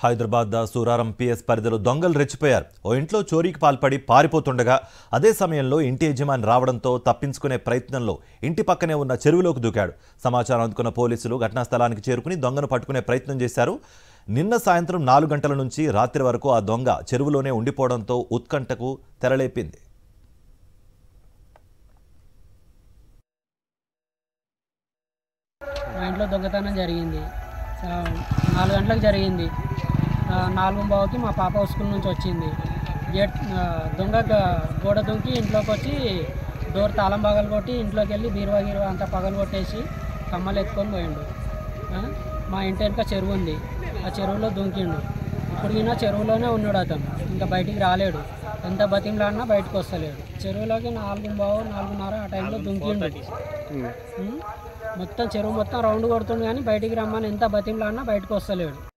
Hyderabad Suraram PS పరిధిలో దొంగలు రెచ్చిపోయారు ఓ ఇంట్లో చోరీకి పాల్పడి పారిపోతుండగా అదే సమయంలో ఇంటి యజమాని రావడంతో తప్పించుకునే ప్రయత్నంలో ఇంటి పక్కనే ఉన్న చెరువులోకి దూకాడు సమాచారం అందుకున్న పోలీసులు ఘటనా స్థలానికి చేరుకుని దొంగను పట్టుకునే ప్రయత్నం చేశారు నిన్న సాయంత్రం నాలుగు గంటల నుంచి రాత్రి వరకు ఆ దొంగ చెరువులోనే ఉండిపోవడంతో ఉత్కంఠకు తెరలేపింది మా ఇంట్లో దొంగతనం జరిగింది సా- నాలుగు గంటలకు జరిగింది ఆ, నాలుగు బావుకి మా పాప స్కూల్ నుంచి వచ్చింది గేట్ ఆ, దొంగ గ- గోడ దుంకి ఇంట్లోకి వచ్చి డోర్ తాళం పగలు కొట్టి ఇంట్లోకి వెళ్ళి బీరువా గీరువా అంతా పగలు కొట్టేసి కమ్మలు ఎత్తుకొని పోయిండు ఆ, మా ఇంటి వెనుక చెరువు ఉంది ఆ చెరువులో దుంకిండు ఇప్పుడు ఈయన చెరువులోనే ఉన్నాడు అతను ఇంకా బయటికి రాలేడు ఎంత బతిమలాడినా బయటకు వస్తలేడు చెరువులోకి నాలుగు బావు నాలుగున్నర ఆ టైంలో దుంకిండు ఉం? మొత్తం చెరువు మొత్తం రౌండ్ కొడుతుండు కానీ బయటికి రమ్మని ఎంత బతిమలాడినా బయటకు వస్తలేడు